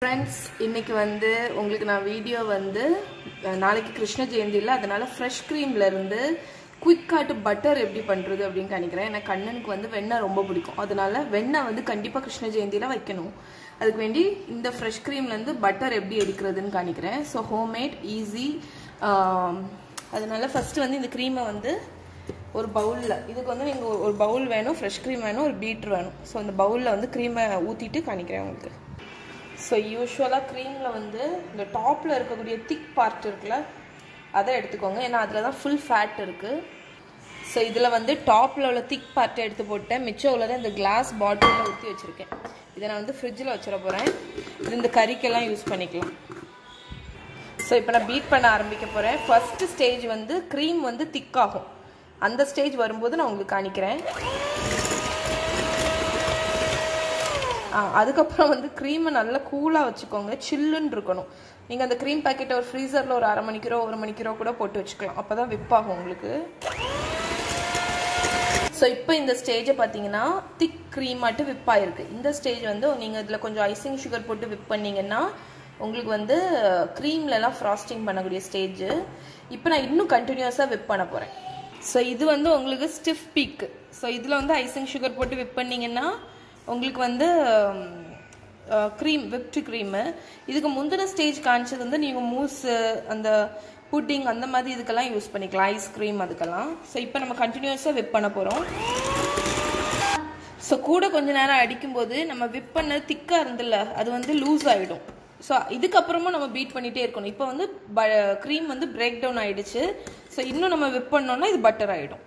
friends இன்னைக்கு வந்து உங்களுக்கு நான் வீடியோ வந்து அஹ், நாளைக்கு கிருஷ்ண ஜெயந்தியில் அதனால ஃப்ரெஷ் க்ரீம்ல இருந்து குயிக் காட்டு பட்டர் எப்படி பண்ணுறது அப்படின்னு நினைக்கிறேன் எனக்கு கண்ணனுக்கு வந்து வெண்ணெய் ரொம்ப பிடிக்கும் அதனால வெண்ணெய் வந்து கண்டிப்பாக கிருஷ்ண ஜெயந்தியில் வைக்கணும் அதுக்கு வேண்டி இந்த ஃப்ரெஷ் க்ரீம்லேருந்து பட்டர் எப்படி எடுக்கிறதுன்னு காணிக்கிறேன் ஸோ ஹோம்மேட் ஈஸி அதனால ஃபஸ்ட்டு வந்து இந்த க்ரீமை வந்து ஒரு பவுலில் இதுக்கு வந்து நீங்கள் ஒரு பவுல் வேணும் ஃப்ரெஷ் க்ரீம் வேணும் ஒரு பீட்ரு வேணும் ஸோ அந்த பவுலில் வந்து க்ரீமை ஊற்றிட்டு காணிக்கிறேன் உங்களுக்கு ஸோ யூஸ்வலாக க்ரீமில் வந்து இந்த டாப்பில் இருக்கக்கூடிய திக் பார்ட் இருக்குல்ல அதை எடுத்துக்கோங்க ஏன்னா அதில் தான் ஃபுல் ஃபேட் இருக்குது ஸோ இதில் வந்து டாப்பில் உள்ள திக் பார்ட்டை எடுத்து போட்டேன் மிச்சம் உள்ளதை இந்த கிளாஸ் பாட்டிலில் ஊற்றி வச்சுருக்கேன் இதை நான் வந்து ஃப்ரிட்ஜில் வச்சிட போகிறேன் இது இந்த கறிக்கெல்லாம் யூஸ் பண்ணிக்கலாம் ஸோ இப்போ நான் பீட் பண்ண ஆரம்பிக்க போகிறேன் ஃபர்ஸ்ட் ஸ்டேஜ் வந்து க்ரீம் வந்து திக் ஆகும் அந்த ஸ்டேஜ் வரும்போது நான் உங்களுக்கு காணிக்கிறேன் ஆ, அதுக்கப்புறம் வந்து க்ரீமை நல்லா கூலாக வச்சுக்கோங்க சில்லுன்னு இருக்கணும் நீங்கள் அந்த க்ரீம் பாக்கெட்டை ஒரு ஃப்ரீசரில் ஒரு அரை மணிக்கிறோ ஒரு மணிக்கிறோ கூட போட்டு வச்சுக்கலாம் அப்போ தான் விப்பாகும் உங்களுக்கு ஸோ இப்போ இந்த ஸ்டேஜை பார்த்தீங்கன்னா திக் க்ரீமாட்டு விப் ஆயிருக்கு இந்த ஸ்டேஜ் வந்து நீங்கள் இதில் கொஞ்சம் ஐசிங் சுகர் போட்டு விப் பண்ணீங்கன்னா உங்களுக்கு வந்து க்ரீம்லலாம் ஃப்ராஸ்டிங் பண்ணக்கூடிய ஸ்டேஜ் இப்போ நான் இன்னும் கண்டினியூஸாக விப் பண்ண போகிறேன் ஸோ இது வந்து உங்களுக்கு ஸ்டிஃப் பீக் ஸோ இதில் வந்து ஐசிங் சுகர் போட்டு விப் பண்ணீங்கன்னா உங்களுக்கு வந்து க்ரீம் விப்டு க்ரீமு இதுக்கு முந்தின ஸ்டேஜ் காமிச்சது வந்து நீங்கள் மூஸு அந்த புட்டிங் அந்த மாதிரி இதுக்கெல்லாம் யூஸ் பண்ணிக்கலாம் ஐஸ்கிரீம் அதுக்கெல்லாம் ஸோ இப்போ நம்ம கண்டினியூஸாக விப் பண்ண போகிறோம் ஸோ கூட கொஞ்ச நேரம் அடிக்கும்போது நம்ம விப் பண்ண திக்காக இருந்தில்ல அது வந்து லூஸ் ஆகிடும் ஸோ இதுக்கப்புறமும் நம்ம பீட் பண்ணிகிட்டே இருக்கணும் இப்போ வந்து ப க்ரீம் வந்து பிரேக் டவுன் ஆகிடுச்சு ஸோ இன்னும் நம்ம விப் பண்ணோம்னா இது பட்டர் ஆகிடும்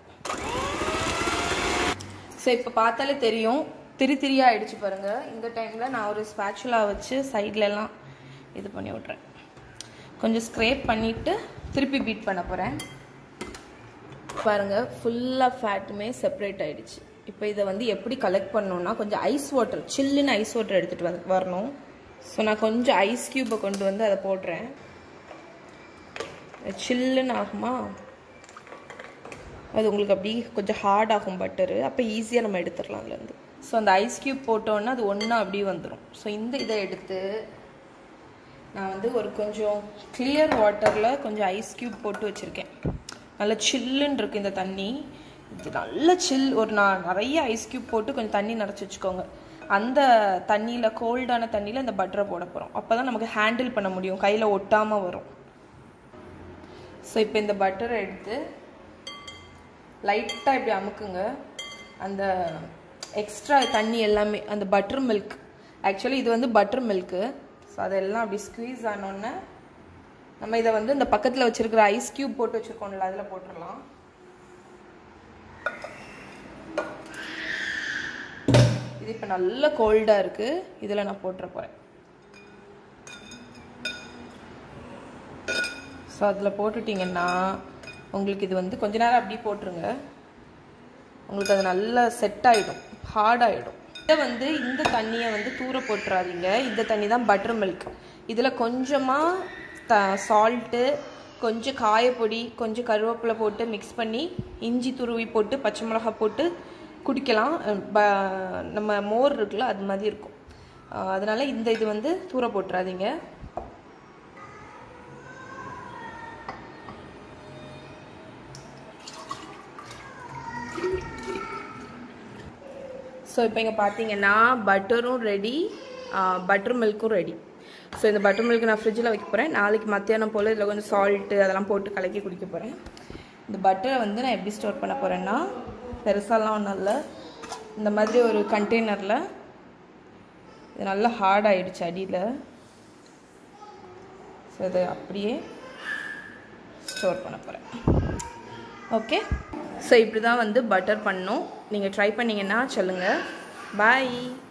ஸோ இப்போ பார்த்தாலே தெரியும் திரி திரியாக ஆயிடுச்சு பாருங்க இந்த டைமில் நான் ஒரு ஸ்பேச்சுலா வச்சு சைட்லலாம் இது பண்ணி விட்றேன் கொஞ்சம் ஸ்க்ரேப் பண்ணிவிட்டு திருப்பி பீட் பண்ண போகிறேன் பாருங்க ஃபுல்லாக ஃபேட்டுமே செப்பரேட் ஆயிடுச்சு இப்போ இதை வந்து எப்படி கலெக்ட் பண்ணணும்னா கொஞ்சம் ஐஸ் வாட்டர் சில்லுன்னு ஐஸ் வாட்டர் எடுத்துகிட்டு வந்து வரணும் ஸோ நான் கொஞ்சம் ஐஸ் க்யூப்பை கொண்டு வந்து அதை போடுறேன் சில்லுன்னு ஆகுமா அது உங்களுக்கு அப்படி கொஞ்சம் ஹார்ட் ஆகும் பட்டரு அப்போ ஈஸியாக நம்ம எடுத்துடலாம் அதுலேருந்து ஸோ அந்த ஐஸ் க்யூப் போட்டோன்னா அது ஒன்றா அப்படியே வந்துடும் ஸோ இந்த இதை எடுத்து நான் வந்து ஒரு கொஞ்சம் கிளியர் வாட்டரில் கொஞ்சம் ஐஸ் க்யூப் போட்டு வச்சுருக்கேன் நல்லா சில்லுன்னு இருக்குது இந்த தண்ணி இது நல்ல சில் ஒரு நான் நிறைய ஐஸ் க்யூப் போட்டு கொஞ்சம் தண்ணி நிறச்சி வச்சுக்கோங்க அந்த தண்ணியில் கோல்டான தண்ணியில் இந்த பட்டரை போட போகிறோம் அப்போ தான் நமக்கு ஹேண்டில் பண்ண முடியும் கையில் ஒட்டாமல் வரும் ஸோ இப்போ இந்த பட்டரை எடுத்து லைட்டாக இப்படி அமுக்குங்க அந்த எக்ஸ்ட்ரா தண்ணி எல்லாமே அந்த பட்டர் மில்க் ஆக்சுவலி இது வந்து பட்டர் மில்க்கு ஸோ அதெல்லாம் அப்படி ஸ்க்வீஸ் ஆனோடனே நம்ம இதை வந்து இந்த பக்கத்தில் வச்சுருக்கிற ஐஸ் க்யூப் போட்டு வச்சுருக்கோம்ல அதில் போட்டுடலாம் இது இப்போ நல்ல கோல்டாக இருக்குது இதில் நான் போட்டுற போகிறேன் ஸோ அதில் போட்டுட்டிங்கன்னா உங்களுக்கு இது வந்து கொஞ்ச நேரம் அப்படியே போட்டுருங்க உங்களுக்கு அது நல்லா செட் ஆகிடும் ஹார்ட் ஆகிடும் இதை வந்து இந்த தண்ணியை வந்து தூர போட்டுறாதீங்க இந்த தண்ணி தான் பட்டர் மில்க் இதில் கொஞ்சமாக த சால்ட்டு கொஞ்சம் காயப்பொடி கொஞ்சம் கருவேப்பிலை போட்டு மிக்ஸ் பண்ணி இஞ்சி துருவி போட்டு பச்சை மிளகா போட்டு குடிக்கலாம் ப நம்ம மோர் இருக்குல்ல அது மாதிரி இருக்கும் அதனால் இந்த இது வந்து தூர போட்டுறாதீங்க ஸோ இப்போ இங்கே பார்த்தீங்கன்னா பட்டரும் ரெடி பட்டர் மில்க்கும் ரெடி ஸோ இந்த பட்டர் மில்க் நான் ஃப்ரிட்ஜில் வைக்க போகிறேன் நாளைக்கு மத்தியானம் போல் இதில் கொஞ்சம் சால்ட்டு அதெல்லாம் போட்டு கலக்கி குடிக்க போகிறேன் இந்த பட்டரை வந்து நான் எப்படி ஸ்டோர் பண்ண போகிறேன்னா பெருசாலாம் ஒன்றும் இல்லை இந்த மாதிரி ஒரு கண்டெய்னரில் இது நல்லா ஹார்ட் ஆகிடுச்சு அடியில் ஸோ இதை அப்படியே ஸ்டோர் பண்ண போகிறேன் ஓகே ஸோ இப்படி தான் வந்து பட்டர் பண்ணணும் நீங்கள் ட்ரை பண்ணிங்கன்னா சொல்லுங்கள் பாய்